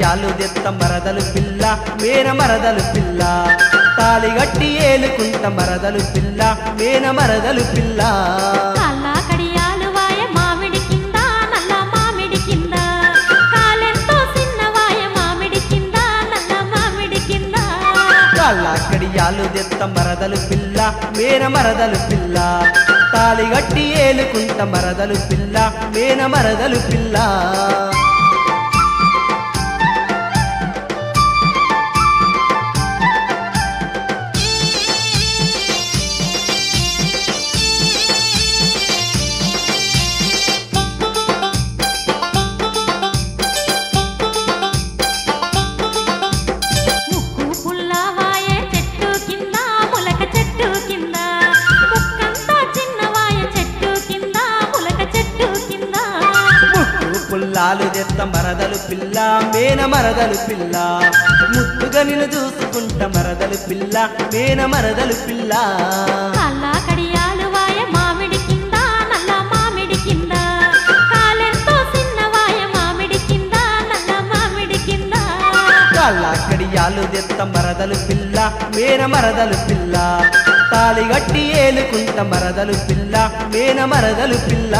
కడియాలు దెత్త మరదలు పిల్ల మేన మరదలు పిల్ల తాలిగట్టి ఏలుకుంట మరదలు పిల్ల మేన మరదలు పిల్ల కళ్ళ కడియాలు వాయ మామిడి కింద నల్ల మామిడి కింద కాలెంతో చిన్నవాయ మామిడి కింద నల్ల మామిడి కింద కళ్ళ కడియాలు దెత్త మరదలు పిల్ల మేన మరదలు పిల్ల తాలిగట్టి ఏలుకుంట మరదలు పిల్ల మేన మరదలు పిల్ల ముక్కు పుల్లవాయ చెట్టు కింద ములక చెట్టు కింద ముక్కంతా చిన్నవాయ చెట్టు కింద ములక చెట్టు కింద ముక్కు పుల్లాలు దెత్త మరదలు పిల్ల మేన మరదలు పిల్ల ముత్తుగా నిన్ను చూసుకుంట మరదలు పిల్ల మేన మరదలు పిల్ల కళ్ళ కడియాలు వాయ మామిడి కింద నల్ల మామిడి కింద కాలెంతో చిన్నవాయ మామిడి కింద నల్ల మామిడి కింద కళ్ళ కడియాలు దెత్త మరదలు పిల్ల మేన మరదలు పిల్ల తాలిగట్టి ఏలుకుంట మరదలు పిల్ల మేన మరదలు పిల్ల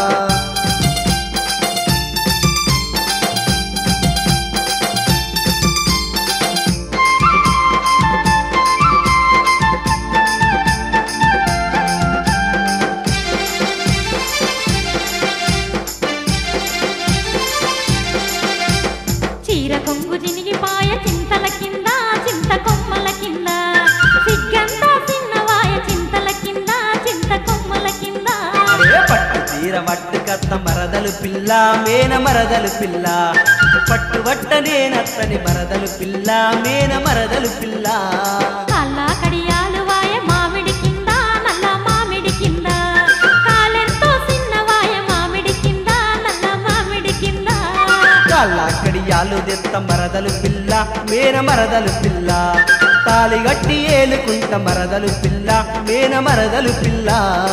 చీర కొంగు జినిగిపాయ చింతల కింద చింత కొమ్మల కింద సిగ్గంతా చిన్నవాయ చింతల కింద చింత కొమ్మల కింద అరే పట్టు తీర వట్టు కత్త మరదలు పిల్ల మేన మరదలు పిల్ల పట్టు వట్ట నేనత్తని మరదలు పిల్ల మేన మరదలు పిల్ల కళ్ళ కడియాలు వాయ మామిడి కింద నల్ల మామిడి కింద కాలెంతో చిన్నవాయ మామిడి కింద నల్ల మామిడి కింద కళ్ళ కడియాలు దెత్త మరదలు పిల్ల మేన మరదలు పిల్ల తాలిగట్టి ఏలుకుంట మరదలు పిల్ల మేన మరదలు పిల్ల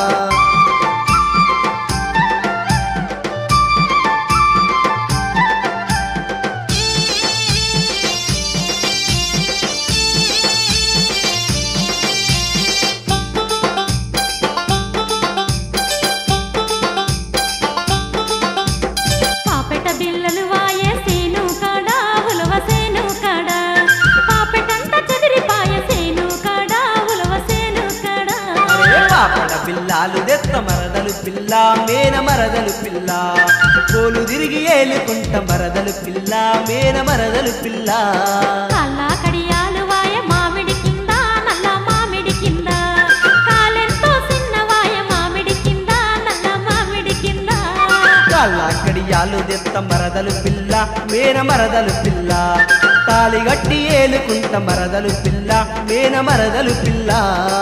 పాపెట బిల్లలు వాయే సేను కాడా ఉలవ సేను కాడా పాపెటంత చెదిరిపాయ సేను కాడా ఉలవ సేను కాడా అరే పాపడ పిల్లాలు దెత్త మరదలు పిల్ల మేన మరదలు పిల్ల కోలు తిరిగి ఏలుకుంట మరదలు పిల్ల మేన మరదలు పిల్ల కళ్ళ కడియాలు వాయ మామిడి కింద నల్ల మామిడి కింద కాలెంతో చిన్నవాయ మామిడి కింద నల్ల మామిడి కింద కళ్ళ కడియాలు దెత్త మరదలు పిల్ల మేన మరదలు పిల్ల తాలిగట్టి ఏలుకుంట మరదలు పిల్ల మేన మరదలు పిల్ల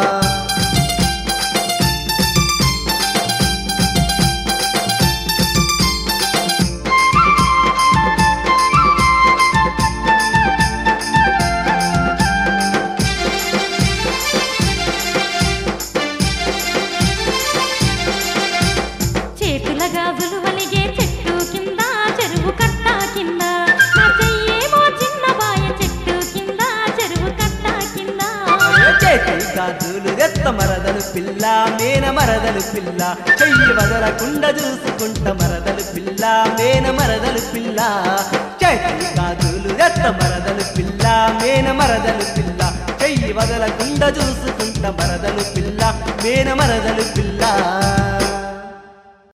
చేతుల గాజులు వలిగే చెట్టు కింద చెరువు కట్ట కింద నా చెయ్యేమో చిన్నవాయ చెట్టు కింద చెరువు కట్ట కింద చేతి గాజులు దెత్త మరదలు పిల్ల మేన మరదలు పిల్ల చెయ్యి వదలకుండ చూసుకుంట మరదలు పిల్ల మేన మరదలు పిల్ల చేతి గాజులు దెత్త మరదలు పిల్ల మేన మరదలు పిల్ల చెయ్యి వదలకుండ చూసుకుంట మరదలు పిల్ల మేన మరదలు పిల్ల